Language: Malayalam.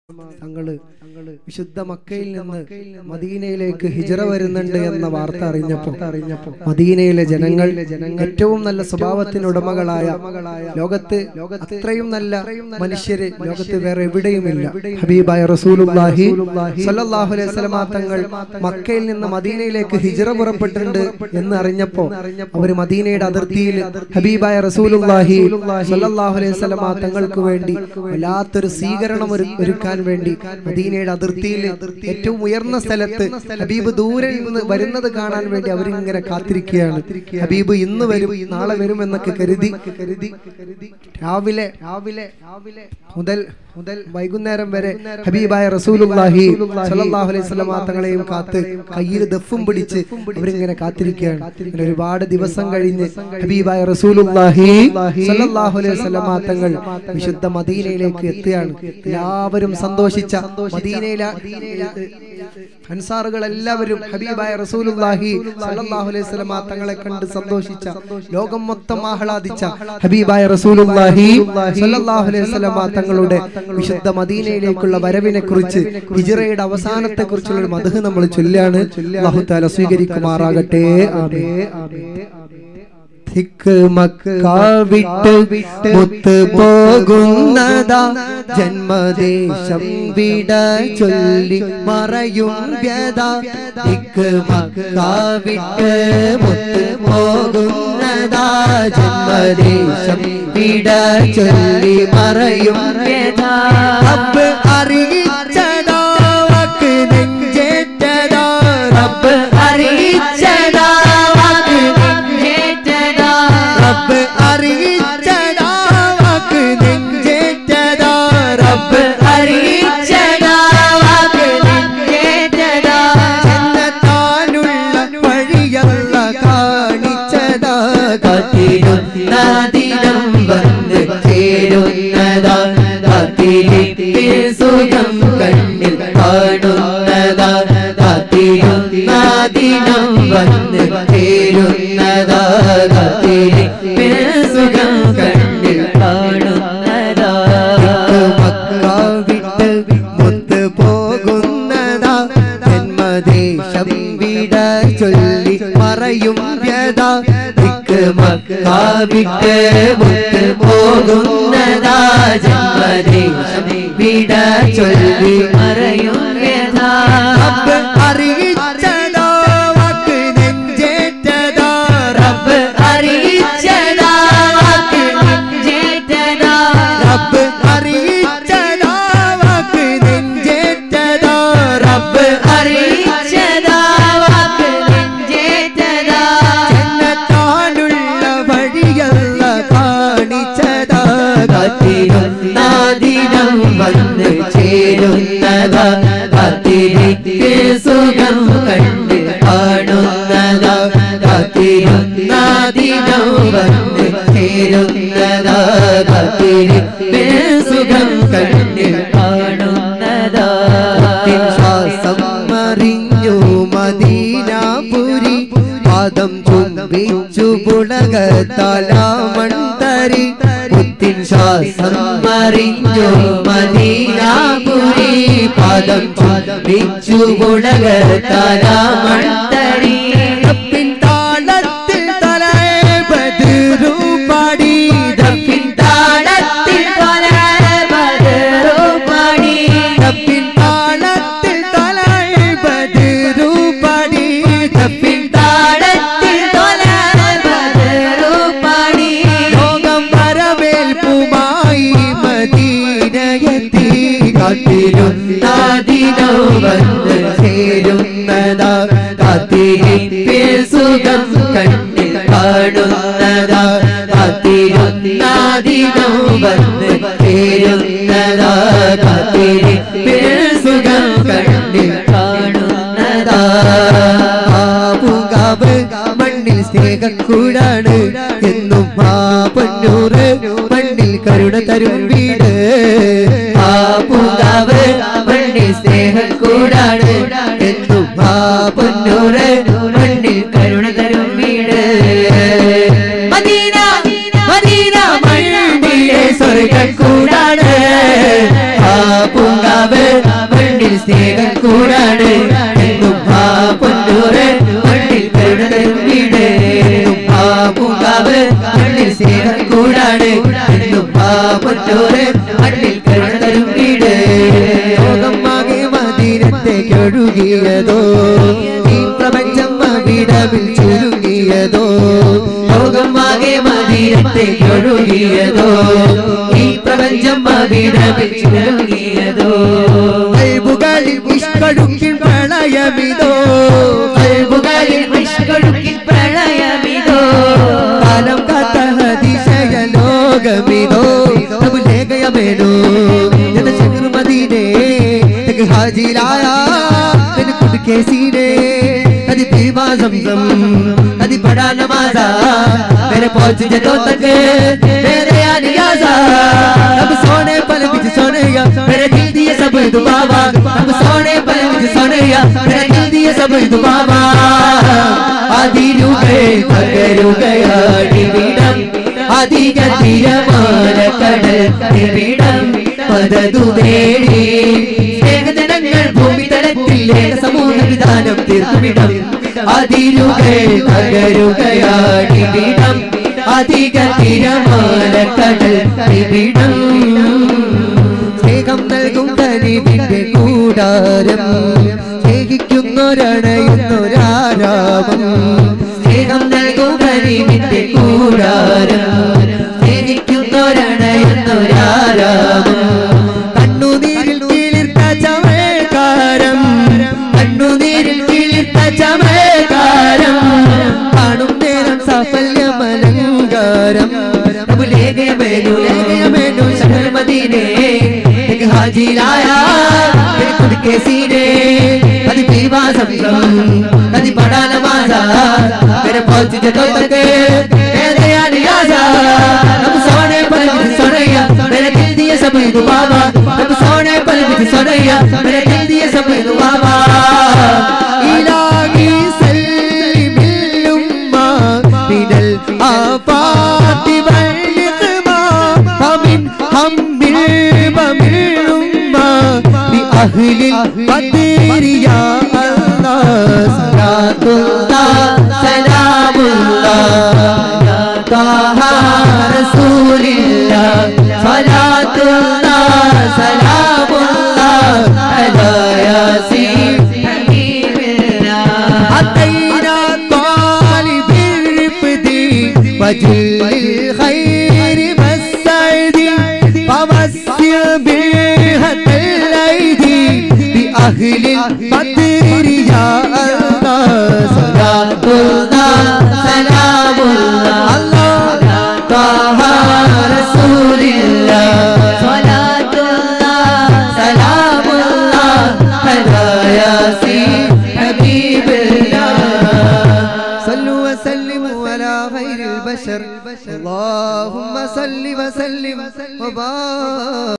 തങ്ങള് വിശുദ്ധ മക്കയിൽ നിന്ന് മദീനയിലേക്ക് ഹിജറ വരുന്നുണ്ട് എന്ന വാർത്ത അറിഞ്ഞപ്പോ അറിഞ്ഞപ്പോ മദീനയിലെ ജനങ്ങൾ ഏറ്റവും നല്ല സ്വഭാവത്തിന് ഉടമകളായ ലോകത്ത് അത്രയും നല്ല മനുഷ്യര് ലോകത്ത് വേറെ എവിടെയുമില്ല ഹബീബായ റസൂലുള്ളാഹി സ്വല്ലല്ലാഹു അലൈഹി വസല്ലമ തങ്ങൾ മക്കയിൽ നിന്ന് മദീനയിലേക്ക് ഹിജറ പുറപ്പെട്ടിട്ടുണ്ട് എന്ന് അറിഞ്ഞപ്പോ അവര് മദീനയുടെ അതിർത്തിയിൽ ഹബീബായ റസൂലുള്ളാഹി സ്വല്ലല്ലാഹു അലൈഹി വസല്ലമ തങ്ങൾക്ക് വേണ്ടി വല്ലാത്തൊരു സ്വീകരണം ഒരു- ഒരുക്കാൻ വേണ്ടി മദീനയുടെ അതിർത്തിയിൽ ഏറ്റവും ഉയർന്ന സ്ഥലത്ത് ഹബീബ് ദൂരെ നിന്ന് വരുന്നത് കാണാൻ വേണ്ടി അവരിങ്ങനെ കാത്തിരിക്കുകയാണ് ഹബീബ് ഇന്ന് വരും നാളെ വരും എന്നൊക്കെ കരുതി കരുതി രാവിലെ രാവിലെ രാവിലെ മുതൽ മുതൽ വൈകുന്നേരം വരെ ഹബീബായ റസൂലുള്ളാഹി സ്വല്ലല്ലാഹു അലൈഹി വസല്ലമ തങ്ങളെയും കാത്ത് കയ്യിൽ ദഫും പിടിച്ച് അവരിങ്ങനെ കാത്തിരിക്കുകയാണ് ഇങ്ങനെ ഒരുപാട് ദിവസം കഴിഞ്ഞ് ഹബീബായ റസൂലുള്ളാഹി സ്വല്ലല്ലാഹു അലൈഹി വസല്ലമ തങ്ങൾ വിശുദ്ധ മദീനയിലേക്ക് എത്തുകയാണ് എല്ലാവരും സന്തോഷിച്ച മദീനയിലെ അൻസാറുകൾ എല്ലാവരും ഹബീബായ റസൂലുള്ളാഹി സ്വല്ലല്ലാഹു അലൈഹി വസല്ലമ തങ്ങളെ കണ്ട് സന്തോഷിച്ച ലോകം മൊത്തം ആഹ്ലാദിച്ച ഹബീബായ റസൂലുള്ളാഹി സ്വല്ലല്ലാഹു അലൈഹി വസല്ലമ തങ്ങളുടെ വിശുദ്ധ മദീനയിലേക്കുള്ള വരവിനെ കുറിച്ച് ഹിജ്റയുടെ അവസാനത്തെ കുറിച്ചുള്ള ഒരു മധു നമ്മൾ ചൊല്ലാണ് അല്ലാഹു തആല സ്വീകരിക്കുമാറാകട്ടെ ആമീൻ ധിക്ക് മക്ക വിട്ട് മുത്ത് പോകുന്നതാ ജന്മദേശം വിട ചൊല്ലി മറയും വ്യത ധിക്ക് മക്ക വിട്ട് മുത്ത് പോകുന്നതാ ജന്മദേശം വിട ചൊല്ലി മറയും വ്യത റബ്ബ് അറിയിച്ചതാ വാക്ക് നെഞ്ചേറ്റതാ റബ്ബ് അറിയിച്ചതാ വാക്ക് നെഞ്ചേറ്റതാ റബ്ബ് അറിയിച്ചതാ വാക്ക് നെഞ്ചേറ്റതാ റബ്ബ് അറിയിച്ചതാ വാക്ക് നെഞ്ചേറ്റതാ ചെന്നെത്താനുള്ള വഴിയല്ല കാണിച്ചതാ കാത്തിരുന്ന ദിനം വന്ന് ചേരുന്നതാ കാത്തിരിപ്പിൽ സുഖം കണ്ണിൽ കാണുന്നതാ കാത്തിരുന്ന ദിനം വന്ന് ചേരുന്നതാ കാത്തിരിപ്പിൽ സുഖം കണ്ണിൽ കാണുന്നതാ മക്ക വിട്ട് മുത്ത് പോകുന്നതാ ജന്മദേശം വിട ചൊല്ലി മറയും വ്യത ദിക്ക് മക്ക വിട്ട് മുത്ത് പോകുന്നതാ ജന്മദേശം വിട ചൊല്ലി മറയും വ്യത റബ്ബ് അറിയിച്ചതാ വാക്ക് നെഞ്ചേറ്റതാ റബ്ബ് അറിയിച്ചതാ വാക്ക് നെഞ്ചേറ്റതാ റബ്ബ് അറിയിച്ചതാ വാക്ക് നെഞ്ചേറ്റതാ റബ്ബ് അറിയിച്ചതാ വാക്ക് നെഞ്ചേറ്റതാ ചെന്നെത്താനുള്ള വഴിയല്ല കാണിച്ചതാ കാത്തിരുന്ന ദിനം വന്ന് ചേരുന്നതാ കാത്തിരിക്ക് സുഖം കണ്ട് കാണുന്നതാ കാത്തിരുന്ന ദിനം വന്ന് ചേരുന്നതാ കാത്തിരിക്ക് സുഖം കണ്ട് കാണുന്നതാ ശ്വാസം മറിഞ്ഞു മദീനാപുരി പാദം ചുംബിച്ചു പുളകത്തലാമണ്ടരി മുത്തിൻ ശ്വാസം മറിഞ്ഞു മദീനാപുരി പാദം ചുംബിച്ചു പുളകത്തലാമണ്ടരി തപ്പിൻ താളത്തിൽ തലേ ബദറു പാടി തപ്പിൻ താളത്തിൽ തലേ ബദറു പാടി തപ്പിൻ താളത്തിൽ തലേ ബദറു പാടി തപ്പിൻ താളത്തിൽ തലേ ബദറു പാടി ലോകം വരവേൽപ്പുമായി മദീനയെത്തി കാത്തിരുന്ന ദിനം വന്ന് ചേരുന്നതാ കാത്തിരിപ്പിൽ സുഖം കണ്ണിൽ കാണുന്നതാ കാത്തിരുന്ന ദിനം വന്ന് ചേരുന്നതാ കാത്തിരിപ്പിൽ സുഖം കണ്ണിൽ കാണുന്നതാ പൂങ്കാവ് മണ്ണിൽ സ്നേഹക്കൂടാണ് എന്നും ആ പൊന്നൂറ് മണ്ണിൽ കരുണ തരും വീട് ആ പൂങ്കാവ് മണ്ണിൽ സ്നേഹക്കൂടാണ് എന്നും ആ പൊന്നൂറ് മണ്ണിൽ കരുണ തരും വീട് മദീന മദീന മണ്ണിലെ സ്വർഗക്കൂടാണ് ആ പൂങ്കാവ് പൂങ്കാവ് മണ്ണിൽ സ്നേഹം കൂടാണ് എന്നും ആ പൊന്നൂറ് മണ്ണിൽ കരുണ തരും വീട് എന്നും ആ പൂങ്കാവ് മണ്ണിൽ സ്നേഹം കൂടാണ് എന്നും ആ പൊന്നൂറ് മണ്ണിൽ കരുണ തരും വീട് ലോകമാകെ മദീനത്തേക്ക് ഒഴുകിയതോ ഈ പ്രപഞ്ചം അവിടവിൽ ചുരുങ്ങിയതോ ലോകമാകെ മദീനത്തേക്ക് ഒഴുകിയതോ ഈ പ്രപഞ്ചം മദീനത്തിൽ ചുരുങ്ങിയതോ കൈബുകളിൽ ഇഷ്കടുക്കിൻ പ്രളയമിതോ കൽബുകളിൽ വിഷ്കൊഴുക്കിൽ പ്രളയമിതോ കാലം കാത്ത അതിശയ ലോകമിതോ ലേഖയമേനോ ജനശങ്കർ മദീനെ തെക്ക് ഹാജിലായ तेरे खुद के सीने कदी पीवा जमजम कदी पढ़ा नमाजा मेरे पहुंच जदों तक मेरे अनियाजा अब सोने पल विच सोने या मेरे दिल दिए सब दुबावा अब सोने पल विच सोने या मेरे दिल दिए सब दुबावा അതിരുകൾ പകരുകയാടിവിടം അധിക തിരമാല കടൽ തിവിടം പതതു നേടി സ്നേഹജനങ്ങൾ ഭൂമി തലത്തിൽ ഏക സമൂഹ വിധാനം തീർത്തുവിടം അതിരുകൾ പകരുകയാടിവിടം അധിക തിരമാല കടൽ തിവിടം സ്നേഹം നൽകും കനിവിന്റെ കൂടാരം സ്നേഹിക്കുന്നൊരണയുന്നൊരാരാമം സ്നേഹം നൽകും കരീമിന്റെ കൂടാരം സ്നേഹിക്കുന്നൊരണയുന്നൊരാരാമം കണ്ണുനീരിൽ തീർത്ത ചമേകാരം കണ്ണുനീരിൽ കിളിർത്ത ചമേകാരം കാണും നേരം സാഫല്യമലങ്കാരം ലേഖയമേനു ലേഖയമേനു ശഹർ മദീനെ एक हाजी लाया फिर खुद के सीने कदी पीवा समझम कदी पढ़ा नमाजा मेरे पहुंच जतो तक मेरे अनियाजा अब सोने पर भी सोनैया मेरे दिल दिए सब दुबावा अब सोने पर भी सोनैया मेरे दिल दिए सब दुबावा ഇലാഹി സല്ലിമിൽ ഉമ്മ മിനൽ ആഫാത്തി വൽ നിഖ്മ ഫമിൻ ഹമ്മിൽ വമിൽ ഉമ്മ ബി അഹ്ലിൽ ബദരി യാ അല്ലാഹ് സലാത്തുല്ലാ സലാമുല്ലാ താഹ റസൂലില്ലാ സലാത്തുല്ലാ സലാമുല്ലാ അലാ യാസീൻ ഹബീബില്ലാ أتينا طالب الرفد وجل الخير والسعد فوسع بها الأيدي بأهل البدر يا الله സലാത്തുല്ലാ സലാമുല്ലാ താഹ റസൂലില്ലാ സലാത്തുല്ലാ സലാമുല്ലാ അലാ യാസീൻ ഹബീബില്ലാ صلوا وسلموا على خير البشر اللهم صل وسلم وبارك